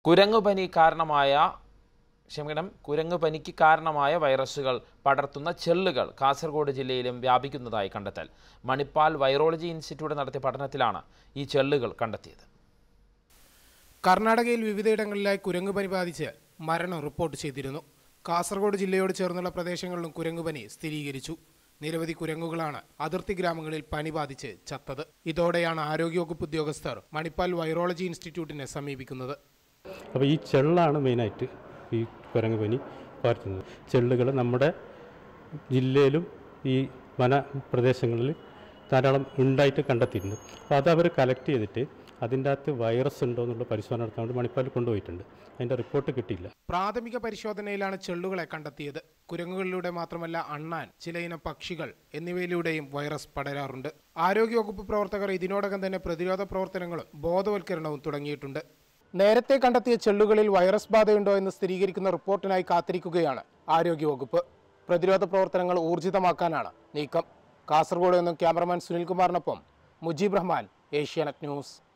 കുരങ്ങുപനി കാരണമായ ക്ഷമിക്കണം കുരങ്ങുപനിക്ക് കാരണമായ വൈറസുകൾ പടർത്തുന്ന ചെള്ളുകൾ കാസർഗോഡ് ജില്ലയിലും വ്യാപിക്കുന്നതായി കണ്ടെത്തൽ മണിപ്പാൽ വൈറോളജി ഇൻസ്റ്റിറ്റ്യൂട്ട് നടത്തിയ പഠനത്തിലാണ് ഈ ചെള്ളുകൾ കണ്ടെത്തിയത് കർണാടകയിൽ വിവിധയിടങ്ങളിലായി കുരങ്ങുപനി ബാധിച്ച് മരണം റിപ്പോർട്ട് ചെയ്തിരുന്നു കാസർഗോഡ് ജില്ലയോട് ചേർന്നുള്ള പ്രദേശങ്ങളിലും കുരങ്ങുപനി സ്ഥിരീകരിച്ചു നിരവധി കുരങ്ങുകളാണ് അതിർത്തി ഗ്രാമങ്ങളിൽ പനി ബാധിച്ച് ചത്തത് ഇതോടെയാണ് ആരോഗ്യവകുപ്പ് ഉദ്യോഗസ്ഥർ മണിപ്പാൽ വൈറോളജി ഇൻസ്റ്റിറ്റ്യൂട്ടിനെ സമീപിക്കുന്നത് അപ്പോൾ ഈ ചെള്ളാണ് മെയിനായിട്ട് ഈ കുരങ്ങ് പനി പകർത്തുന്നത് ചെള്ളുകൾ നമ്മുടെ ജില്ലയിലും ഈ വന പ്രദേശങ്ങളിൽ ധാരാളം ഉണ്ടായിട്ട് കണ്ടെത്തിയിട്ടുണ്ട് അപ്പോൾ അത് അവർ കളക്ട് ചെയ്തിട്ട് അതിൻ്റെ അകത്ത് വൈറസ് ഉണ്ടോ എന്നുള്ള പരിശോധന നടത്താൻ വേണ്ടി മണിപ്പാലിൽ കൊണ്ടുപോയിട്ടുണ്ട് അതിൻ്റെ റിപ്പോർട്ട് കിട്ടിയില്ല പ്രാഥമിക പരിശോധനയിലാണ് ചെള്ളുകളെ കണ്ടെത്തിയത് കുരങ്ങുകളിലൂടെ മാത്രമല്ല അണ്ണാൻ ചിലയിനം പക്ഷികൾ എന്നിവയിലൂടെയും വൈറസ് പടരാറുണ്ട് ആരോഗ്യവകുപ്പ് പ്രവർത്തകർ ഇതിനോടകം തന്നെ പ്രതിരോധ പ്രവർത്തനങ്ങളും ബോധവൽക്കരണവും തുടങ്ങിയിട്ടുണ്ട് നേരത്തെ കണ്ടെത്തിയ ചെള്ളുകളിൽ വൈറസ് ബാധയുണ്ടോ എന്ന് സ്ഥിരീകരിക്കുന്ന റിപ്പോർട്ടിനായി കാത്തിരിക്കുകയാണ് ആരോഗ്യവകുപ്പ് പ്രതിരോധ പ്രവർത്തനങ്ങൾ ഊർജിതമാക്കാനാണ് നീക്കം കാസർഗോഡ് നിന്നും ക്യാമറമാൻ സുനിൽകുമാറിനൊപ്പം മുജീബ് റഹ്മാൻ ഏഷ്യാനെറ്റ് ന്യൂസ്